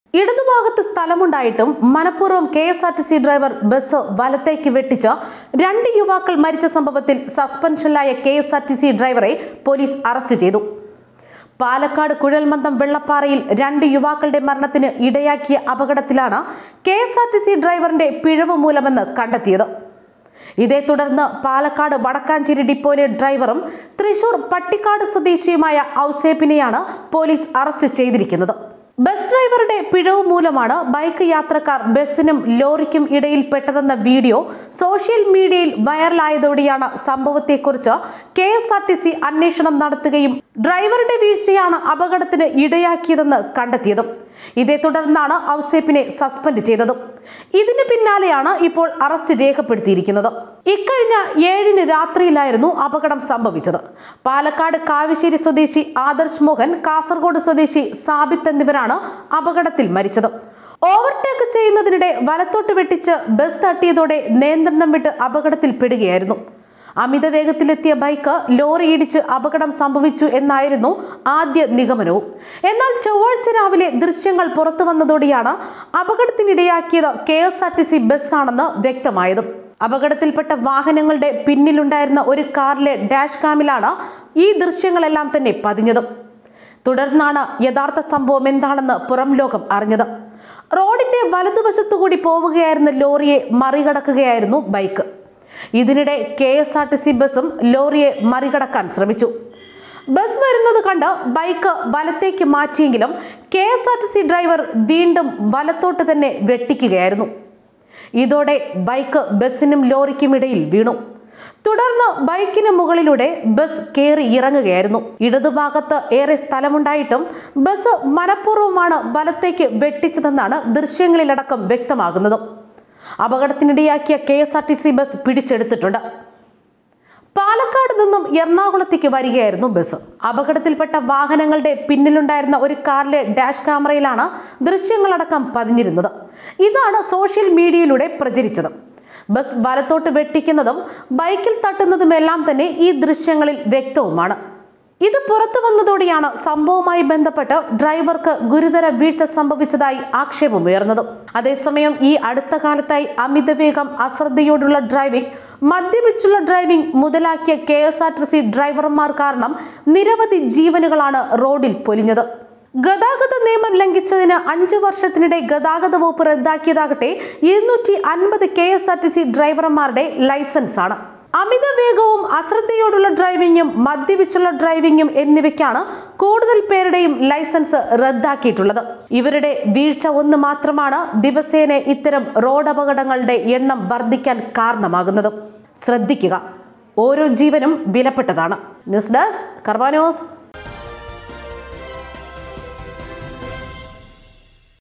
ഇടതുഭാഗത്ത് സ്ഥലമുണ്ടായിട്ടും മനഃപൂർവ്വം K S R T C driver bus വലത്തേക്ക് വെട്ടിച്ച് രണ്ട് യുവാക്കൾ മരിച്ച സംഭവത്തിൽ സസ്പെൻഷനിലായ K S R T C ഡ്രൈവറെ പോലീസ് അറസ്റ്റ് ചെയ്തു പാലക്കാട് കുഴൽമന്ദം വെള്ളപ്പാറയിൽ രണ്ട് യുവാക്കളുടെ മരണത്തിന് ഇടയാക്കിയ അപകടത്തിലാണ് K S R T C ഡ്രൈവറിന്റെ പിഴവ് മൂലമെന്ന് കണ്ടെത്തിയത് ഇതേ തുടർന്ന് പാലക്കാട് വടക്കാഞ്ചേരി ഡിപ്പോയിലെ ഡ്രൈവറും തൃശൂർ പട്ടിക്കാട് സ്വദേശിയുമായ ഔസേപ്പിനെയാണ് പോലീസ് അറസ്റ്റ് ചെയ്തിരിക്കുന്നത് ബസ് ഡ്രൈവറുടെ പിഴവ് മൂലമാണ് ബൈക്ക് യാത്രക്കാർ ബസ്സിനും ലോറിക്കും ഇടയിൽ പെട്ടതെന്ന വീഡിയോ സോഷ്യൽ മീഡിയയിൽ വൈറലായതോടെയാണ് സംഭവത്തെക്കുറിച്ച് K S R T C അന്വേഷണം നടത്തുകയും ഡ്രൈവറുടെ വീഴ്ചയാണ് അപകടത്തിന് ഇടയാക്കിയതെന്ന് കണ്ടെത്തിയതും ഇതേ തുടർന്നാണ് ഔസേപ്പിനെ സസ്പെൻഡ് ചെയ്തതും ഇതിന് പിന്നാലെയാണ് ഇപ്പോൾ അറസ്റ്റ് രേഖപ്പെടുത്തിയിരിക്കുന്നത് ഇക്കഴിഞ്ഞ ഏഴിന് രാത്രിയിലായിരുന്നു അപകടം സംഭവിച്ചത് പാലക്കാട് കാവശ്ശേരി സ്വദേശി ആദർശ് മോഹൻ കാസർഗോഡ് സ്വദേശി സാബിത്ത് എന്നിവരാണ് അപകടത്തിൽ മരിച്ചത് ഓവർടേക്ക് ചെയ്യുന്നതിനിടെ വലത്തോട്ട് വെട്ടിച്ച് ബസ് തട്ടിയതോടെ നിയന്ത്രണം വിട്ട് അപകടത്തിൽപ്പെടുകയായിരുന്നു അമിത വേഗത്തിലെത്തിയ ബൈക്ക് ലോറി ഇടിച്ച് അപകടം സംഭവിച്ചു എന്നായിരുന്നു ആദ്യ നിഗമനവും എന്നാൽ ചൊവ്വാഴ്ച രാവിലെ ദൃശ്യങ്ങൾ പുറത്തു വന്നതോടെയാണ് അപകടത്തിനിടയാക്കിയത് K S R T C ബസ്സാണെന്ന് വ്യക്തമായതും അപകടത്തിൽപ്പെട്ട വാഹനങ്ങളുടെ പിന്നിലുണ്ടായിരുന്ന ഒരു കാറിലെ ഡാഷ് കാമിലാണ് ഈ ദൃശ്യങ്ങളെല്ലാം തന്നെ പതിഞ്ഞതും തുടർന്നാണ് യഥാർത്ഥ സംഭവം എന്താണെന്ന് പുറം ലോകം അറിഞ്ഞത് റോഡിന്റെ വലതുവശത്തുകൂടി പോവുകയായിരുന്ന ലോറിയെ മറികടക്കുകയായിരുന്നു ബൈക്ക് ഇതിനിടെ K S R T C ബസ്സും ലോറിയെ മറികടക്കാൻ ശ്രമിച്ചു ബസ് വരുന്നത് കണ്ട് ബൈക്ക് വലത്തേക്ക് മാറ്റിയെങ്കിലും K S R T C driver വീണ്ടും വലത്തോട്ട് തന്നെ വെട്ടിക്കുകയായിരുന്നു ഇതോടെ ബൈക്ക് ബസ്സിനും ലോറിക്കും ഇടയിൽ വീണു തുടർന്ന് ബൈക്കിന് മുകളിലൂടെ ബസ് കയറി ഇറങ്ങുകയായിരുന്നു ഇടതുഭാഗത്ത് ഏറെ സ്ഥലമുണ്ടായിട്ടും ബസ് മനഃപൂർവ്വമാണ് വലത്തേക്ക് വെട്ടിച്ചതെന്നാണ് ദൃശ്യങ്ങളിലടക്കം വ്യക്തമാകുന്നത് അപകടത്തിനിടയാക്കിയ K S R T C bus പിടിച്ചെടുത്തിട്ടുണ്ട് പാലക്കാട് നിന്നും എറണാകുളത്തേക്ക് വരികയായിരുന്നു ബസ് അപകടത്തിൽപ്പെട്ട വാഹനങ്ങളുടെ പിന്നിലുണ്ടായിരുന്ന ഒരു കാറിലെ ഡാഷ് ക്യാമറയിലാണ് ദൃശ്യങ്ങളടക്കം പതിഞ്ഞിരുന്നത് ഇതാണ് സോഷ്യൽ മീഡിയയിലൂടെ പ്രചരിച്ചത് ബസ് വലത്തോട്ട് വെട്ടിക്കുന്നതും ബൈക്കിൽ തട്ടുന്നതുമെല്ലാം തന്നെ ഈ ദൃശ്യങ്ങളിൽ വ്യക്തവുമാണ് ഇത് പുറത്തു വന്നതോടെയാണ് സംഭവവുമായി ബന്ധപ്പെട്ട് ഡ്രൈവർക്ക് ഗുരുതര വീഴ്ച സംഭവിച്ചതായി ആക്ഷേപമുയർന്നതും അതേസമയം ഈ അടുത്ത കാലത്തായി അമിതവേഗം അശ്രദ്ധയോടുള്ള ഡ്രൈവിംഗ് മദ്യപിച്ചുള്ള ഡ്രൈവിംഗ് മുതലാക്കിയ K S R T C ഡ്രൈവർമാർ കാരണം നിരവധി ജീവനുകളാണ് റോഡിൽ പൊലിഞ്ഞത് ഗതാഗത നിയമം ലംഘിച്ചതിന് അഞ്ചു വർഷത്തിനിടെ ഗതാഗത വകുപ്പ് റദ്ദാക്കിയതാകട്ടെ ഇരുന്നൂറ്റി അൻപത് K S R T C ഡ്രൈവർമാരുടെ ലൈസൻസ് ആണ് അമിത വേഗവും അശ്രദ്ധയോടുള്ള ഡ്രൈവിംഗും മദ്യപിച്ചുള്ള ഡ്രൈവിംഗും എന്നിവയ്ക്കാണ് കൂടുതൽ പേരുടെയും ലൈസൻസ് റദ്ദാക്കിയിട്ടുള്ളത് ഇവരുടെ വീഴ്ച ഒന്ന് മാത്രമാണ് ദിവസേന ഇത്തരം റോഡ് അപകടങ്ങളുടെ എണ്ണം വർദ്ധിക്കാൻ കാരണമാകുന്നത് ശ്രദ്ധിക്കുക ഓരോ ജീവനും വിലപ്പെട്ടതാണ് ന്യൂസ് ഡെസ്ക് കർമാ ന്യൂസ്